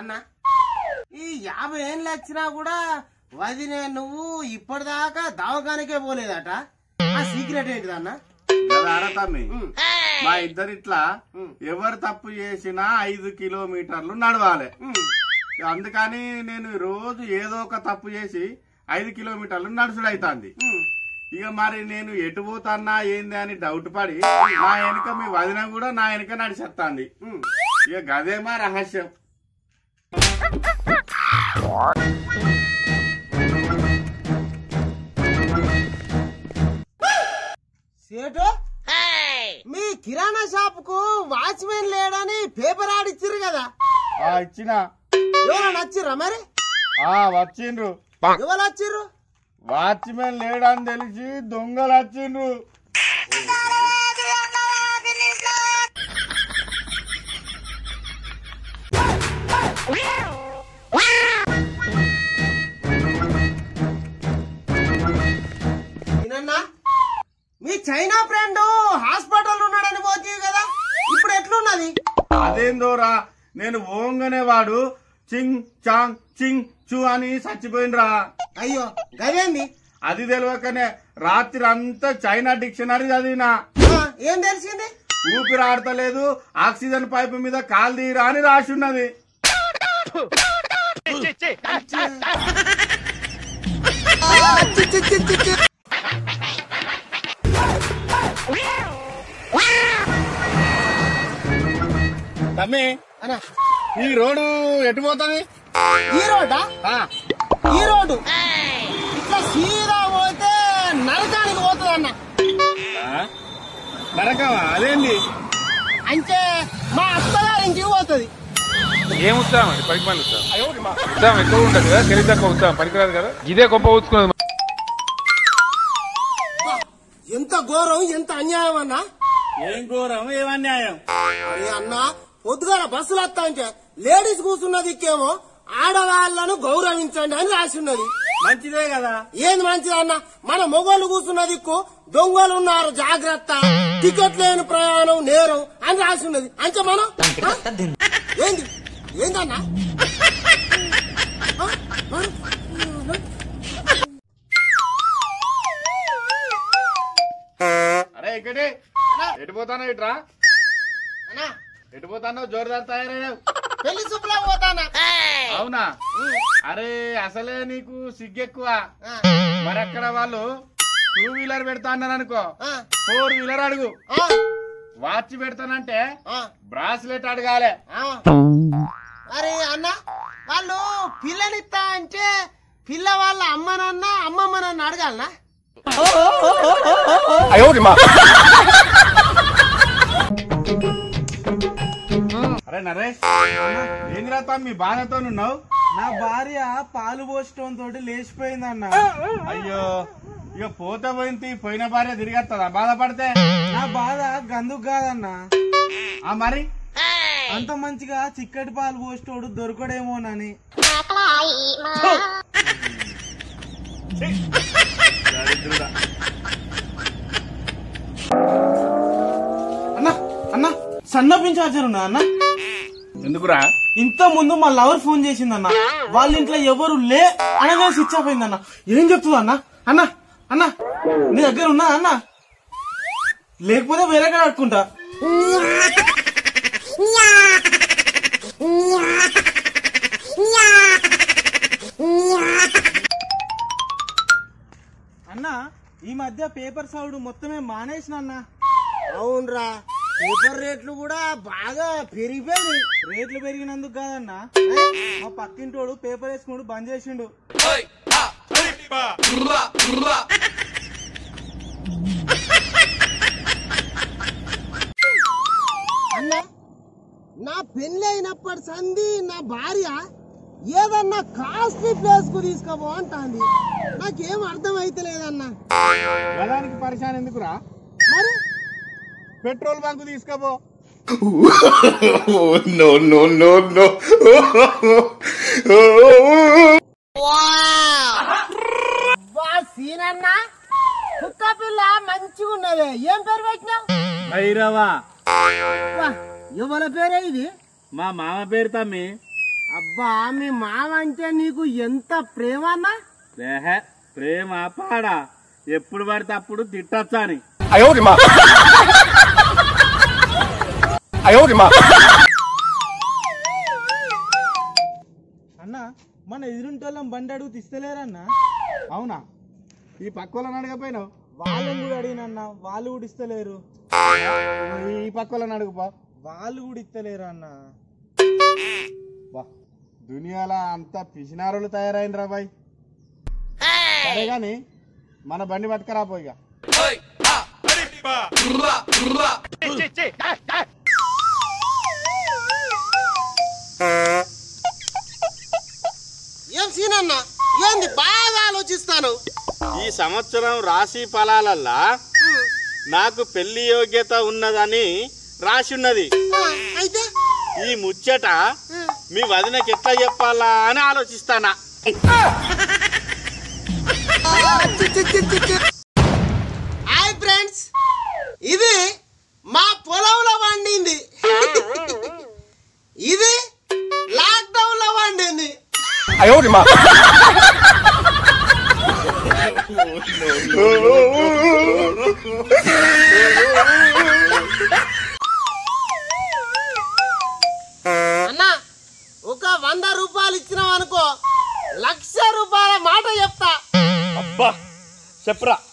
అన్న ఈ యాభై ఏళ్ళు వచ్చినా కూడా వదినే నువ్వు ఇప్పటిదాకా దవాఖానికే పోలేదట ఆ సీక్రెట్ ఏంటిది అన్న కదా తమ్మి ఉమ్, మా ఇద్దరిట్లా ఉమ్, ఎవరు తప్పు చేసినా ఐదు కిలోమీటర్లు నడవాలి ఉమ్. అందుకని నేను రోజు ఏదో ఒక తప్పు చేసి ఐదు కిలోమీటర్లు నడుచుడు అవుతుంది ఉమ్. ఇక మరి నేను ఎటు పోతానా ఏంది అని డౌట్ పడి నా వెనుక మీ వదిన కూడా నా వెనుక నడిచేస్తాంది ఉమ్. ఇక గదే మా రహస్యం సేటు మీ కిరాణా షాప్ కు వాచ్మెన్ లేడని పేపర్ ఆడిచ్చిర్రు కదా ఆ ఇచ్చిన ఎవరైనా వచ్చిర్రా మరి ఆ వచ్చిండ్రు ఎవరు వచ్చిర్రు వాచ్మెన్ లేడని తెలిసి దొంగలు వచ్చిండ్రు వినన్నా మీ చైనా ఫ్రెండ్ హాస్పిటల్ ఉన్నాడని పోతీవి కదా ఇప్పుడు ఎట్లున్నది అదేందోరా నేను ఓంగనే వాడు చింగ్ చాంగ్ చింగ్ చూ అని చచ్చిపోయినరా అయ్యో గదేంది అది తెలియకనే రాత్రి అంతా చైనా డిక్షనరీ చదివినా ఆ, ఏం తెలిసింది ఊపిరి ఆడతలేదు ఆక్సిజన్ పైపు మీద కాలు తీరా అని రాసి ఉన్నది తమ్మి అన్నా ఈ రోడ్డు ఎటు పోతుంది ఈ రోడ్డా ఆ, ఈ రోడ్డు ఇట్లా సీదా పోతే నరకానికి పోతుంది అన్న ఆ? నరకమా అదేంటి అంటే మా అత్తగారి ఇంటికి పోతుంది ఏం ఉత్సాహం అండి పనికి మళ్ళీ ఉత్సాహం ఉత్సాహం ఎక్కువ ఉంటుంది కదా తెలివి తక్కువ ఉత్సాహం పనికిరాదు కదా ఇదే గొప్ప ఊచుకున్నది ఎంత ఘోరం ఎంత అన్యాయం అన్నా ఏం ఘోరం ఏమన్యాయం అరే అన్న పొద్దుగాల బస్సులు వస్తా అంటే లేడీస్ కూర్చున్న దిక్కేమో ఆడవాళ్లను గౌరవించండి అని రాసి ఉన్నది మంచిదే కదా ఏంది మంచిది అన్న మన మొగోళ్ళు కూర్చున్న దిక్కు దొంగలు ఉన్నారు జాగ్రత్త టికెట్ లేని ప్రయాణం నేరం అని రాసి ఉన్నది అంటే మనం ఆ? ఏంది ఏందన్నా ఆ? మరి? అరే ఇక్కడే ఎటు పోతానో ఇట్రా అన్నా ఎటు పోతానో జోరుదారు తయారయ్యావు పెళ్లి చూపులా పోతానా అవునా అరే అసలే నీకు సిగ్గెక్కువ ఆ, మరి అక్కడ వాళ్ళు టూ వీలర్ పెడతా అన్నారు అనుకో ఆ, ఫోర్ వీలర్ అడుగు ఆ, వాచ్ పెడతానంటే ఆ, బ్రాస్లెట్ అడగాలి ఆ. అరే అన్న వాళ్ళు పిల్లనిస్తా అంటే పిల్ల వాళ్ళ అమ్మనన్నా అమ్మమ్మనన్నా అడగాలనా అరే నరేష్ ఏం రాతా మీ బాధతో ఉన్నావు నా భార్య పాలు పోసటం తోటి లేచిపోయిందన్న అయ్యో ఇక పోతే పోయింది పోయిన భార్య తిరిగేస్తుందా బాధపడితే నా బాధ గందుకు కాదన్న ఆ మరి అంత మంచిగా చిక్కటి పాలు పోసేటోడు దొరకడేమోనని దరిద్రుడా. అన్న అన్న సన్నపించి చార్జర్ ఉన్నా అన్న ఎందుకురా ఇంత ముందు మా లవర్ ఫోన్ చేసిందన్న వాళ్ళ ఇంట్లో ఎవరు లే అనగా స్విచ్ ఆఫ్ అయిందన్న ఏం చెప్తుంది అన్న అన్న అన్న నీ దగ్గర ఉన్నా అన్న లేకపోతే వేరే కాడ అడుకుంటా అన్న ఈ మధ్య పేపర్ సౌడ్ మొత్తమే మానేసిన అన్న అవునరా పేపర్ రేట్లు కూడా బాగా పెరిగిపోయినాయి రేట్లు పెరిగినందుకు కాదన్న మా పక్కింటోడు పేపర్ వేసుకున్నాడు బంద్ చేసిండు అన్న నా పెళ్లి అయినప్పటి సంధి నా భార్య ఏదన్నా కాస్ట్లీ ప్లేస్ కు తీసుకోబో అంటాంది నాకేం అర్థం అయితలేదన్నా గదానికి పరిశాన్ ఎందుకురా మరి పెట్రోల్ బంక్ తీసుకోపో వా సీనన్న కుక్క పిల్ల మంచిగా ఉన్నదే ఏం పేరు పెట్టినావు భైరవా వా, ఎవరి పేరే ఇది మా మామ పేరు తమ్మి అబ్బా మీ మామ అంటే నీకు ఎంత ప్రేమ అన్నా దేహే ప్రేమ పాడా ఎప్పుడు పడితే అప్పుడు తిట్టొచ్చా అని అన్న మన ఎదురుంటోళ్ళం బండి అడుగు తీస్తలేరన్నా అవునా ఈ పక్క వాళ్ళని అడగపోయినావు వాళ్ళని కూడా అడిగినన్న వాళ్ళు కూడా ఇస్తలేరు ఈ పక్క వాళ్ళని అడుగుపా వాళ్ళు కూడా ఇస్తలేరు అన్న బా దునియాలో అంత పిసినారులు తయారైనరా బాయ్ సరే గాని మన బండి పట్టుకరా పోయిగా ఏం సీన్ అన్నా ఏంది బాగా ఆలోచిస్తాను ఈ సంవత్సరం రాశి ఫలాలల్లా నాకు పెళ్లి యోగ్యత ఉన్నదని రాసి ఉన్నది ఆ, అయితే ఈ ముచ్చట మీ వదినకి ఎట్లా చెప్పాలా అని ఆలోచిస్తానా హాయ్ ఫ్రెండ్స్ ఇది మా పొలంలో వండింది ఇది లాక్డౌన్ లో వండింది అన్నా ఒక వంద రూపాయలు ఇచ్చినాం అనుకో లక్ష రూపాయల మాట చెప్తా అబ్బా చెప్పరా